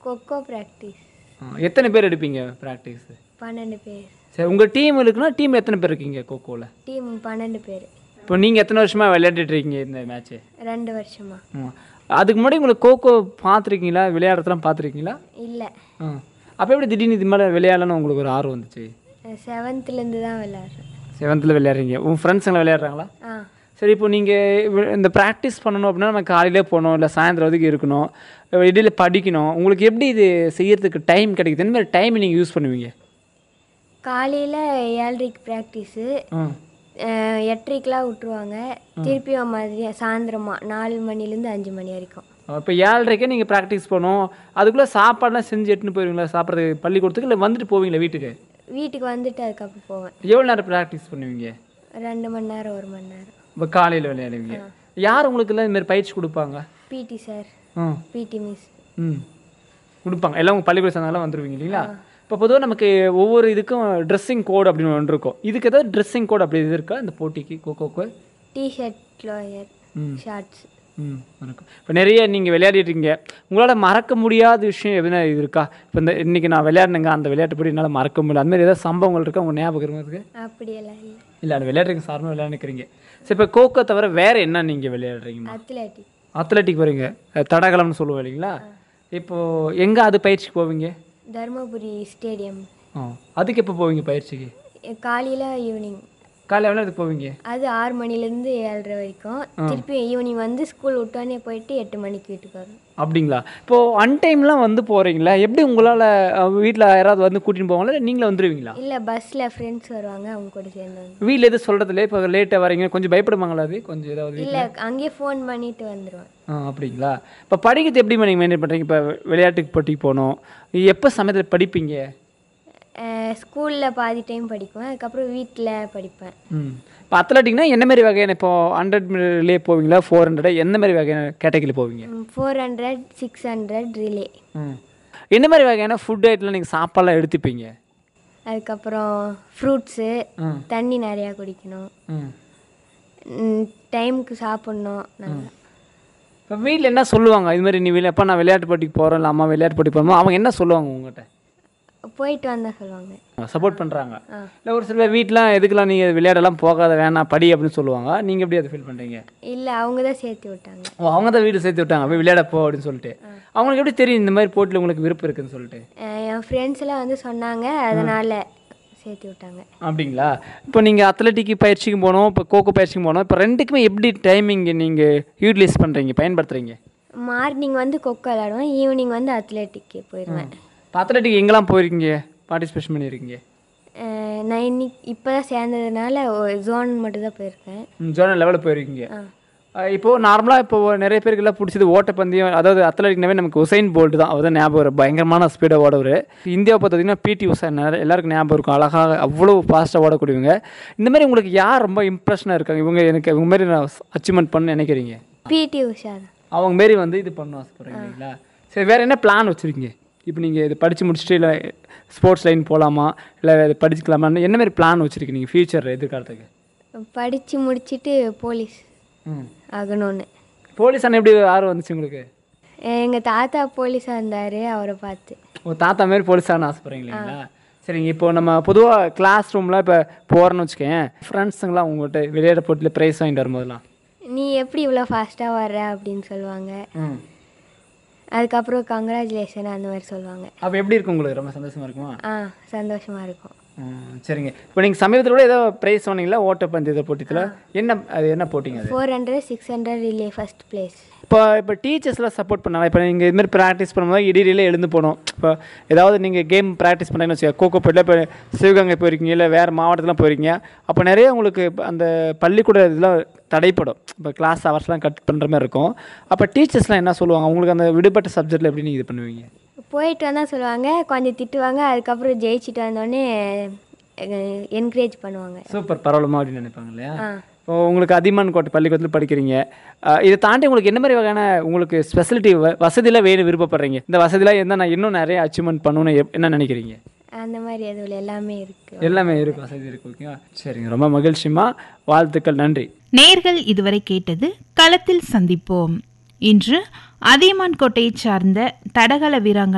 Kho kho practice எத்தனை பேர் எடுப்பீங்க ப்ராக்டிஸ் பன்னெண்டு பேர் சரி உங்கள் டீம் இருக்குன்னா டீம் எத்தனை பேர் இருக்கீங்க கோகோவில் டீம் பன்னெண்டு பேர் இப்போ நீங்கள் எத்தனை வருஷமாக விளையாடிட்டு இருக்கீங்க இந்த மேட்ச்சு ரெண்டு வருஷமா அதுக்கு முன்னாடி உங்களுக்கு கோகோ பார்த்துருக்கீங்களா விளையாடுறதுலாம் பார்த்துருக்கீங்களா இல்லை ஆ அப்போ எப்படி திடீர்னு இது மேலே விளையாடலான்னு உங்களுக்கு ஒரு ஆர்வம் வந்துச்சு செவன்த்துலேருந்து தான் விளாட்றேன் செவன்த்தில் விளையாடுறீங்க உங்கள் ஃப்ரெண்ட்ஸுங்களை விளையாடுறாங்களா ஆ சரி இப்போ நீங்கள் இந்த ப்ராக்டிஸ் பண்ணணும் அப்படின்னா நம்ம காலையிலே போகணும் இல்லை சாயந்தரம் வரைக்கும் இருக்கணும் இடையில படிக்கணும் உங்களுக்கு எப்படி இது செய்யறதுக்கு டைம் கிடைக்குது எந்த மாதிரி டைம் நீங்கள் யூஸ் பண்ணுவீங்க காலையில் ஏழரைக்கு ப்ராக்டிஸு ஆ எட்டரைக்கெலாம் விட்ருவாங்க திருப்பியும் மதியம் சாயந்தரமா நாலு மணிலேருந்து அஞ்சு மணி வரைக்கும் இப்போ ஏழரைக்கே நீங்கள் ப்ராக்டிஸ் பண்ணணும் அதுக்குள்ளே சாப்பாடுலாம் செஞ்சு எடுத்துன்னு போயிருவீங்களா சாப்பிட்றதுக்கு பள்ளிக்கூடத்துக்கு இல்லை வந்துட்டு போவீங்களா வீட்டுக்கு வீட்டுக்கு வந்துட்டு அதுக்கப்புறம் போவேன் எவ்வளோ நேரம் ப்ராக்டிஸ் பண்ணுவீங்க ரெண்டு மணி நேரம் ஒரு மணி நேரம் இப்போ காலையில் விளையாடுவீங்க யார் உங்களுக்கு எல்லாம் இந்த மாதிரி பயிற்சி கொடுப்பாங்க பிடி சார் ம் பிடி மிஸ் ம் கொடுப்பாங்க எல்லாம் உங்கள் பள்ளிக்கூட சேர்ந்தாலும் வந்துருவீங்க இல்லைங்களா இப்போ பொதுவாக நமக்கு ஒவ்வொரு இதுக்கும் ட்ரெஸ்ஸிங் கோட் அப்படின்னு ஒன்று இருக்கும் இதுக்கு ஏதாவது ட்ரெஸ்ஸிங் கோட் அப்படி இது இருக்கா இந்த போட்டிக்கு கோகோக்கு டிஷர்ட் லோயர் ம். ஷார்ட்ஸ் ம் இருக்கும் இப்போ நிறைய நீங்கள் விளையாடிட்டு இருக்கீங்க உங்களால் மறக்க முடியாத விஷயம் எதுனா இது இருக்கா இப்போ இந்த இன்றைக்கி நான் விளையாடுனேங்க அந்த விளையாட்டு படி என்னால் மறக்க முடியல அந்த மாதிரி ஏதாவது சம்பவங்கள் இருக்கா உங்கள் ஞாபகம் இருக்கு அப்படியெல்லாம் இல்லை இல்லை அது விளையாடுறீங்க சாரமாக விளையாடுக்கிறீங்க சரி இப்போ கோக்கோ தவிர வேறு என்ன நீங்கள் விளையாடுறீங்கம்மா அத்லெட்டிக் அத்லெட்டிக் வரீங்க அஹ் தடகளம்னு சொல்லுவோம் இல்லைங்களா இப்போது எங்கே அது பயிற்சிக்கு போவீங்க தருமபுரி ஸ்டேடியம் ஆ அதுக்கு எப்போ போவீங்க பயிற்சிக்கு காலையில் ஈவினிங் காலையில் எவ்வளோ அதுக்கு போவீங்க அது ஆறு மணிலேருந்து ஏழரை வரைக்கும் திருப்பி ஈவினிங் வந்து ஸ்கூல் விட்டோன்னே போயிட்டு எட்டு மணிக்கு வீட்டுக்கு வரும் அப்படிங்களா இப்போது அன்டைம்லாம் வந்து போகிறீங்களா எப்படி உங்களால் வீட்டில் யாராவது வந்து கூட்டின்னு போவாங்களா இல்லை நீங்களே வந்துடுவீங்களா இல்லை பஸ்ஸில் ஃப்ரெண்ட்ஸ் வருவாங்க அவங்க கூட சேர்ந்து வந்து வீட்டில் எதுவும் சொல்கிறது இல்லை இப்போ லேட்டாக வரீங்க கொஞ்சம் பயப்படுவாங்களா அது கொஞ்சம் ஏதாவது இல்லை அங்கேயே ஃபோன் பண்ணிட்டு வந்துடுவேன் ஆ அப்படிங்களா இப்போ படிக்கிறது எப்படி நீங்கள் மெயின்டைன் பண்ணுறீங்க இப்போ விளையாட்டுக்கு போட்டிக்கு போகணும் எப்போ சமயத்தில் படிப்பீங்க ஸ்கூலில் பாதி டைம் படிப்பேன் அதுக்கப்புறம் வீட்டில் படிப்பேன் ம் இப்போ அத்லட்டிக்னா என்ன மாதிரி வகையான இப்போ ஹண்ட்ரட் மீட்டர்லேயே போவீங்களா ஃபோர் ஹண்ட்ரட் எந்த மாதிரி வகையான கேட்டகரியில் போவீங்க four hundred six hundred relay ம் என்ன மாதிரி வகையான ஃபுட் ஐட்டம்லாம் நீங்கள் சாப்பாடுலாம் எடுத்துப்பீங்க அதுக்கப்புறம் ஃப்ரூட்ஸு ம் தண்ணி நிறையா குடிக்கணும் ம் டைமுக்கு சாப்பிட்ணும் நல்லா இப்போ வீட்டில் என்ன சொல்லுவாங்க இது மாதிரி நீ விளையா நான் விளையாட்டு போட்டிக்கு போகிறேன் இல்லை அம்மா விளையாட்டு போட்டி போகிறோமோ அவங்க என்ன சொல்லுவாங்க உங்கள்கிட்ட போயிட்டு வந்தால் சொல்லுவாங்க சப்போர்ட் பண்ணுறாங்க ஆ. இல்லை ஒரு சில பேர் வீட்டிலாம் எதுக்கெல்லாம் நீங்கள் விளையாடலாம் போகாத வேணாம் படி அப்படின்னு சொல்லுவாங்க நீங்கள் எப்படி அதை ஃபீல் பண்ணுறீங்க இல்லை அவங்க தான் சேர்த்து விட்டாங்க ஓ அவங்க தான் வீடு சேர்த்து விட்டாங்க போய் விளையாட போ அப்படின்னு சொல்லிட்டு அவங்களுக்கு எப்படி தெரியும் இந்த மாதிரி போட்டியில் உங்களுக்கு விருப்பம் இருக்குன்னு சொல்லிட்டு அஹ் என் ஃப்ரெண்ட்ஸ் எல்லாம் வந்து சொன்னாங்க அதனால் சேர்த்து விட்டாங்க அப்படிங்களா இப்போ நீங்கள் அத்லட்டிக்கு பயிற்சிக்கு போகணும் இப்போ கோகோ பயிற்சிக்கு போகணும் இப்போ ரெண்டுக்குமே எப்படி டைமிங் நீங்கள் யூட்டிலைஸ் பண்ணுறீங்க பயன்படுத்துகிறீங்க மார்னிங் வந்து கொக்கோ விளாடுவேன் ஈவினிங் வந்து அத்லெட்டிக்கு போயிடுவேன் இப்போ அத்லட்டிக் எங்கெல்லாம் போயிருக்கீங்க பார்ட்டிசிபேஷன் பண்ணியிருக்கீங்க அஹ் நான் இன்னைக்கு இப்போ தான் சேர்ந்ததுனால ஜோன் மட்டும் தான் போயிருக்கேன் ஜோனல் லெவலில் போயிருக்கீங்க ஆ அஹ் இப்போ நார்மலாக இப்போ நிறைய பேருக்கு எல்லாம் பிடிச்சது ஓட்டப்பந்தயம் அதாவது அத்லட்டிக்னாவே நமக்கு உசைன் போல்ட் தான் அவர் தான் ஞாபகம் வரும் பயங்கரமான ஸ்பீடாக ஓடவர் இந்தியாவை பார்த்தீங்கன்னா பிடி உசா நிறைய எல்லாருக்கும் ஞாபகம் இருக்கும் அழகாக அவ்வளோ ஃபாஸ்ட்டாக ஓடக்கூடியவங்க இந்த மாதிரி உங்களுக்கு யார் ரொம்ப இம்ப்ரெஷனாக இருக்காங்க இவங்க எனக்கு இவங்க மாதிரி நான் அச்சீவ்மெண்ட் பண்ண நினைக்கிறீங்க பிடி உஷா தான் அவங்க மாரி வந்து இது பண்ண ஆசைப்படுறீங்க இல்லைங்களா சரி வேறு என்ன பிளான் வச்சுருக்கீங்க இப்போ நீங்கள் இது படித்து முடிச்சுட்டு இல்லை ஸ்போர்ட்ஸ் லைன் போகலாமா இல்லை இது படிச்சுக்கலாமான்னு என்ன மாதிரி பிளான் வச்சுருக்கீங்க நீங்கள் ஃபியூச்சர் எதிர்காலத்துக்கு படித்து முடிச்சிட்டு போலீஸ் ம் ஆகணும்னு போலீஸ் அண்ணன் எப்படி ஆர்வம் வந்துச்சு உங்களுக்கு எங்கள் தாத்தா போலீஸாக இருந்தார் அவரை பார்த்து உங்கள் தாத்தா மாரி போலீஸ் ஆகணும் ஆசைப்படுறீங்க இல்லைங்களா சரிங்க இப்போ நம்ம பொதுவாக கிளாஸ் ரூமில் இப்போ போகிறோன்னு வச்சுக்கேன் ஃப்ரெண்ட்ஸுங்களாம் உங்கள்கிட்ட விளையாட போட்டியில் ப்ரைஸ் வாங்கிட்டு வரும்போதெல்லாம் நீ எப்படி இவ்வளோ ஃபாஸ்ட்டாக வர்ற அப்படின்னு சொல்லுவாங்க ம் அதுக்கப்புறம் கங்க்ராச்சுலேஷன் அந்த மாதிரி சொல்லுவாங்க அப்போ எப்படி இருக்கும் உங்களுக்கு ரொம்ப சந்தோஷமாக இருக்குமா ஆ சந்தோஷமாக இருக்கும் ம், சரிங்க இப்போ நீங்கள் சமீபத்தில் கூட ஏதோ ப்ரைஸ் சொன்னீங்களா ஓட்டப்பந்தயத்தை போட்டியில் என்ன அது என்ன போட்டிங்க அது four hundred six hundred relay first place இப்போ இப்போ டீச்சர்ஸ்லாம் சப்போர்ட் பண்ணாங்க இப்போ நீங்கள் இதுமாதிரி ப்ராக்டிஸ் பண்ணும்போது இடையில எழுந்து போகணும் இப்போ ஏதாவது நீங்கள் கேம் ப்ராக்டிஸ் பண்ணுறீங்கன்னு வச்சுக்கோங்க கோகோ போயிட்டு இப்போ சிவகங்கை போயிருக்கீங்க இல்லை வேறு மாவட்டத்துலாம் போயிருக்கீங்க அப்போ நிறைய உங்களுக்கு இப்ப அந்த பள்ளிக்கூட இதெல்லாம் தடைப்படும் இப்போ கிளாஸ் ஹவர்ஸ்லாம் கட் பண்ணுற மாதிரி இருக்கும் அப்போ டீச்சர்ஸ்லாம் என்ன சொல்லுவாங்க உங்களுக்கு அந்த விடுபட்ட சப்ஜெக்ட்டில் எப்படி நீங்கள் இது பண்ணுவீங்க போயிட்டு வந்தால் சொல்லுவாங்க கொஞ்சம் திட்டுவாங்க அதுக்கப்புறம் ஜெயிச்சுட்டு வந்தோடனே என்கரேஜ் பண்ணுவாங்க சூப்பர் பரவாயில்லமா அப்படின்னு நினைப்பாங்க இல்லையா ஆ இப்போ உங்களுக்கு அதிமான் கோட்டை பள்ளிக்கூடத்தில் படிக்கிறீங்க அஹ் இதை தாண்டி உங்களுக்கு என்ன மாதிரி வகையான உங்களுக்கு ஸ்பெசிலிட்டி வசதியெல்லாம் வேணும் விருப்பப்படுறீங்க இந்த வசதியெல்லாம் இருந்தால் நான் இன்னும் நிறைய அச்சீவ்மெண்ட் பண்ணணும்னு எப்- என்ன நினைக்கிறீங்க அந்த மாதிரி எதுவும் எல்லாமே இருக்குது எல்லாமே இருக்கு வசதி இருக்கு ஓகேவா சரிங்க ரொம்ப மகிழ்ச்சிமா வாழ்த்துக்கள் நன்றி நேர்கள் இதுவரை கேட்டது களத்தில் சந்திப்போம் இன்று அதியமான் கோட்டையைச் சார்ந்த தடகள வீராங்கனை